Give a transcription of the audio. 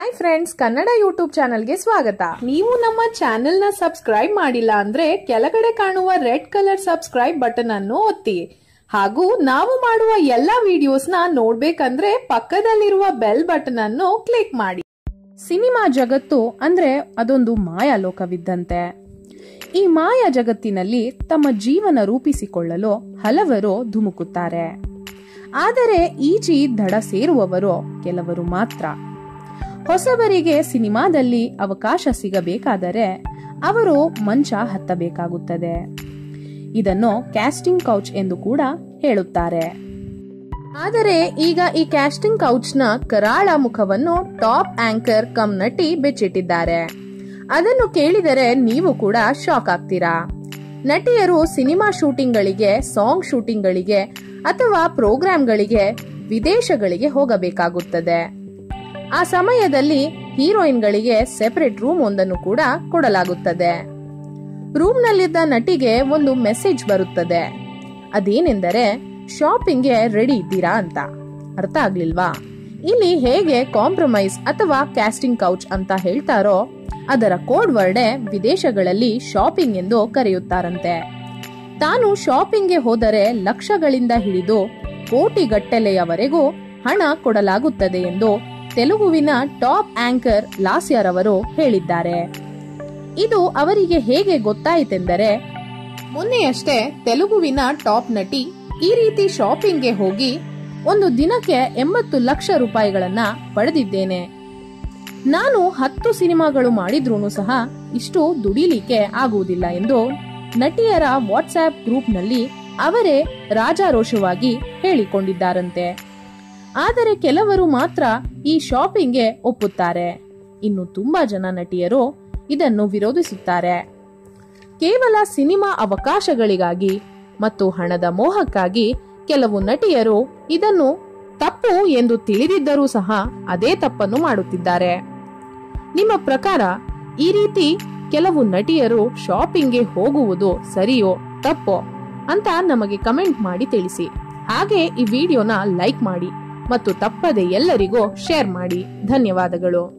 hi friends Kannada YouTube ಚಾನಲ್ಗೆ ಸ್ವಾಗತ ನೀವು ನಮ್ಮ ಚಾನೆಲ್ ನ ಸಬ್ಸ್ಕ್ರೈಬ್ ಮಾಡಿಲ್ಲ ಅಂದ್ರೆ ಕೆಳಗಡೆ ಕಾಣುವ ರೆಡ್ ಕಲರ್ ಸಬ್ಸ್ಕ್ರೈಬ್ ಬಟನ್ ಅನ್ನು ಒತ್ತಿ ಹಾಗೂ ನಾವು ಮಾಡುವ ಎಲ್ಲಾ ವಿಡಿಯೋಸ್ ನ ನೋಡ್ಬೇಕಂದ್ರೆ ಪಕ್ಕದಲ್ಲಿರುವ ಬೆಲ್ ಬಟನ್ ಅನ್ನು ಕ್ಲಿಕ್ ಮಾಡಿ ಸಿನಿಮಾ ಜಗತ್ತು ಅಂದ್ರೆ ಅದೊಂದು ಮಾಯಾ ಲೋಕವಿದ್ದಂತೆ ಈ ಮಾಯಾ ಜಗತ್ತಿನಲ್ಲಿ ತಮ್ಮ ಜೀವನ ರೂಪಿಸಿಕೊಳ್ಳಲು ಹಲವರು ಧುಮುಕುತ್ತಾರೆ ಆದರೆ ಈಜಿ ದಡ ಸೇರುವವರು ಕೆಲವರು ಮಾತ್ರ ಹೊಸಬರಿಗೆ ಸಿನಿಮಾದಲ್ಲಿ ಅವಕಾಶ ಸಿಗಬೇಕಾದರೆ ಅವರು ಮಂಚ ಹತ್ತಬೇಕಾಗುತ್ತದೆ ಇದನ್ನು ಕ್ಯಾಸ್ಟಿಂಗ್ ಕೌಚ್ ಎಂದು ಕೂಡ ಹೇಳುತ್ತಾರೆ ಆದರೆ ಈಗ ಈ ಕ್ಯಾಸ್ಟಿಂಗ್ ಕೌಚ್ನ ಕರಾಳ ಮುಖವನ್ನು ಟಾಪ್ ಆಂಕರ್ ಕಮ್ ನಟಿ ಬೆಚ್ಚಿಟ್ಟಿದ್ದಾರೆ ಅದನ್ನು ಕೇಳಿದರೆ ನೀವು ಕೂಡ ಶಾಕ್ ಆಗ್ತೀರಾ ನಟಿಯರು ಸಿನಿಮಾ ಶೂಟಿಂಗ್ಗಳಿಗೆ ಸಾಂಗ್ ಶೂಟಿಂಗ್ಗಳಿಗೆ ಅಥವಾ ಪ್ರೋಗ್ರಾಂಗಳಿಗೆ ವಿದೇಶಗಳಿಗೆ ಹೋಗಬೇಕಾಗುತ್ತದೆ ಆ ಸಮಯದಲ್ಲಿ ಹೀರೋಯಿನ್ಗಳಿಗೆ ಸೆಪರೇಟ್ ರೂಮ್ ಒಂದನ್ನು ಕೂಡ ಕೊಡಲಾಗುತ್ತದೆ ರೂಮ್ನಲ್ಲಿದ್ದ ನಟಿಗೆ ಒಂದು ಮೆಸೇಜ್ ಬರುತ್ತದೆ ಅದೇನೆಂದರೆ ಶಾಪಿಂಗ್ಗೆ ರೆಡಿ ಇದ್ದೀರಾ ಅಂತ ಅರ್ಥ ಆಗ್ಲಿಲ್ವಾ ಇಲ್ಲಿ ಹೇಗೆ ಕಾಂಪ್ರಮೈಸ್ ಅಥವಾ ಕ್ಯಾಸ್ಟಿಂಗ್ ಕೌಚ್ ಅಂತ ಹೇಳ್ತಾರೋ ಅದರ ಕೋಡ್ ವರ್ಡೆ ವಿದೇಶಗಳಲ್ಲಿ ಶಾಪಿಂಗ್ ಎಂದು ಕರೆಯುತ್ತಾರಂತೆ ತಾನು ಶಾಪಿಂಗ್ಗೆ ಹೋದರೆ ಲಕ್ಷಗಳಿಂದ ಹಿಡಿದು ಕೋಟಿಗಟ್ಟಲೆಯವರೆಗೂ ಹಣ ಕೊಡಲಾಗುತ್ತದೆ ಎಂದು ತೆಲುಗುವಿನ ಟಾಪ್ ಆಂಕರ್ ಲಾಸ್ಯರವರು ಹೇಳಿದ್ದಾರೆ ಇದು ಅವರಿಗೆ ಹೇಗೆ ಗೊತ್ತಾಯಿತೆಂದರೆ ಮೊನ್ನೆಯಷ್ಟೇ ತೆಲುಗುವಿನ ಟಾಪ್ ನಟಿ ಈ ರೀತಿ ಶಾಪಿಂಗ್ಗೆ ಹೋಗಿ ಒಂದು ದಿನಕ್ಕೆ ಎಂಬತ್ತು ಲಕ್ಷ ರೂಪಾಯಿಗಳನ್ನ ಪಡೆದಿದ್ದೇನೆ ನಾನು ಹತ್ತು ಸಿನಿಮಾಗಳು ಮಾಡಿದ್ರೂ ಸಹ ಇಷ್ಟು ದುಡಿಲಿಕ್ಕೆ ಆಗುವುದಿಲ್ಲ ಎಂದು ನಟಿಯರ ವಾಟ್ಸ್ಆಪ್ ಗ್ರೂಪ್ನಲ್ಲಿ ಅವರೇ ರಾಜಾರೋಷವಾಗಿ ಹೇಳಿಕೊಂಡಿದ್ದಾರಂತೆ ಆದರೆ ಕೆಲವರು ಮಾತ್ರ ಈ ಶಾಪಿಂಗ್ಗೆ ಒಪ್ಪುತ್ತಾರೆ ಇನ್ನು ತುಂಬಾ ಜನ ನಟಿಯರು ಇದನ್ನು ವಿರೋಧಿಸುತ್ತಾರೆ ಕೇವಲ ಸಿನಿಮಾ ಅವಕಾಶಗಳಿಗಾಗಿ ಮತ್ತು ಹಣದ ಮೋಹಕ್ಕಾಗಿ ಕೆಲವು ನಟಿಯರು ಇದನ್ನು ತಪ್ಪು ಎಂದು ತಿಳಿದಿದ್ದರೂ ಸಹ ಅದೇ ತಪ್ಪನ್ನು ಮಾಡುತ್ತಿದ್ದಾರೆ ನಿಮ್ಮ ಪ್ರಕಾರ ಈ ರೀತಿ ಕೆಲವು ನಟಿಯರು ಶಾಪಿಂಗ್ಗೆ ಹೋಗುವುದು ಸರಿಯೋ ತಪ್ಪೋ ಅಂತ ನಮಗೆ ಕಮೆಂಟ್ ಮಾಡಿ ತಿಳಿಸಿ ಹಾಗೆ ಈ ವಿಡಿಯೋನ ಲೈಕ್ ಮಾಡಿ ಮತ್ತು ತಪ್ಪದೆ ಎಲ್ಲರಿಗೂ ಶೇರ್ ಮಾಡಿ ಧನ್ಯವಾದಗಳು